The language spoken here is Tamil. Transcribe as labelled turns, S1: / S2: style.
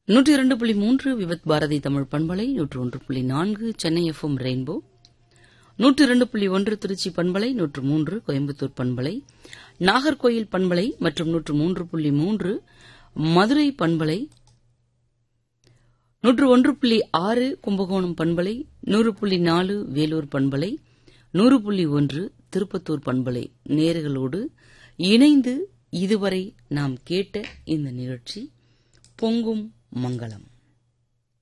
S1: நூற்றி இரண்டு புள்ளி மூன்று விவத் பாரதி தமிழ் பண்பலை நூற்று ஒன்று புள்ளி நான்கு சென்னை எஃப்எம் ரெயின்போ நூற்று இரண்டு புள்ளி ஒன்று திருச்சி பண்பலை நூற்று மூன்று கோயம்புத்தூர் பண்பலை நாகர்கோயில் பண்பலை மற்றும் நூற்று மூன்று புள்ளி மூன்று மதுரை பண்பலை நூற்று ஒன்று புள்ளி ஆறு கும்பகோணம் பண்பலை நூறு புள்ளி நாலு வேலூர் பண்பலை நூறு புள்ளி ஒன்று திருப்பத்தூர் பண்பலை நேர்களோடு இணைந்து இதுவரை நாம் கேட்ட இந்த நிகழ்ச்சி பொங்கும் மங்களம்